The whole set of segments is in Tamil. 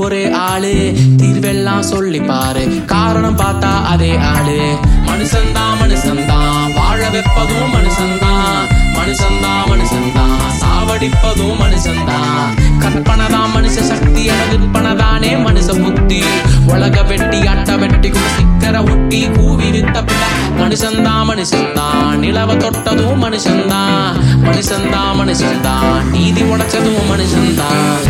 ஒரே ஆளு தீர்வெல்லாம் சொல்லி பாரு காரணம் பார்த்தா அதே ஆளு மனுஷன்தான் மனுஷன்தான் வாழ வைப்பதும் மனுஷன்தான் மனுஷன்தான் மனுஷன்தான் சாவடிப்பதும் மனுஷன்தான் கற்பனைதான் மனுஷ சக்தி என விற்பனைதானே மனுஷ புத்தி உலக வெட்டி அட்ட வெட்டி சிக்கர ஒட்டி கூவி வித்த பிள்ளை மனுஷன்தான் மனுஷன்தான் நிலவ தொட்டதும் மனுஷன்தான் மனுஷன்தான் மனுஷன்தான் நீதி உடைச்சதும் மனுஷன்தான்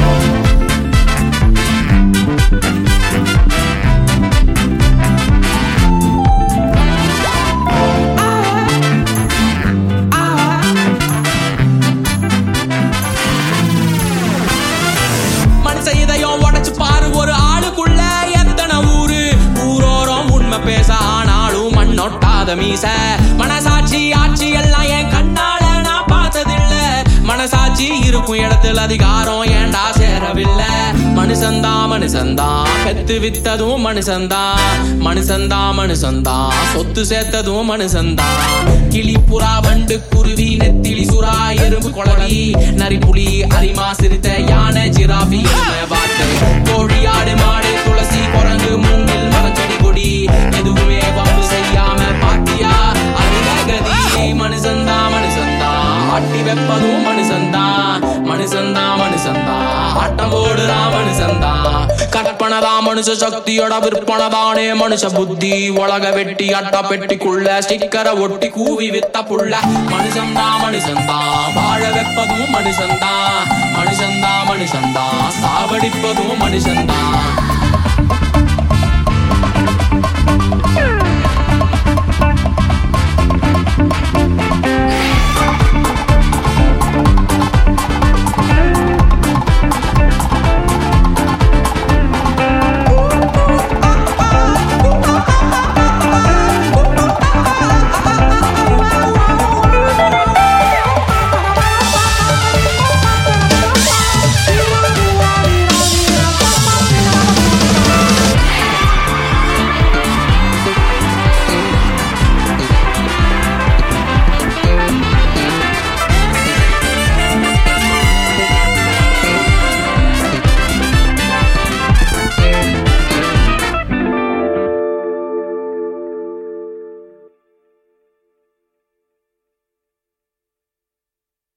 மனுஷ இதயம் உடைச்சு பாரு ஒரு ஆளுக்குள்ள எத்தனை ஊரு ஊரோரம் உண்மை பேச ஆனாலும் மண்ணொட்டாத மீச மனசாட்சி ஆட்சி எல்லாம் என் கண்ணால நான் பார்த்ததில்ல மனசாட்சி இருக்கும் இடத்துல அதிகாரம் ஏண்டா சேரவில்லை மனுஷந்தா மனுஷந்தா பெத்து வித்ததும் மனுஷந்தா மனுஷந்தா மனுஷந்தா சொத்து சேர்த்ததும் மனுஷந்தா கிளி புறா வண்டு குருவி நெத்திலி சுறா எறும்பு கொளவி நரிப்புலி அரிமா சிறுத்தை யானை ஜிராஃபி எருமை, வாத்து கோழி ஆடு மாடு துளசி குரங்கு மூங்கில் மரச்செடி கொடி எதுவுமே வம்பு செய்யாம பாத்தியா அருகதி மனுஷந்தா மனுஷந்தா ஆட்டி வெப்பதும் மனுஷந்தா மனுஷந்தா மனுஷந்தா ஆட்டம் போடுறா மனுஷந்தா கற்பனதா மனுஷ சக்தியோட விற்பனதானே மனுஷ புத்தி உலக வெட்டி அட்டா பெட்டிக்குள்ள ஸ்டிக்கரை ஒட்டி கூவி வித்த புள்ள மனுஷந்தா மனுஷந்தா வாழ வைப்பதும் மனுஷந்தா மனுஷந்தா மனுஷந்தா சாவடிப்பதும் மனுஷந்தா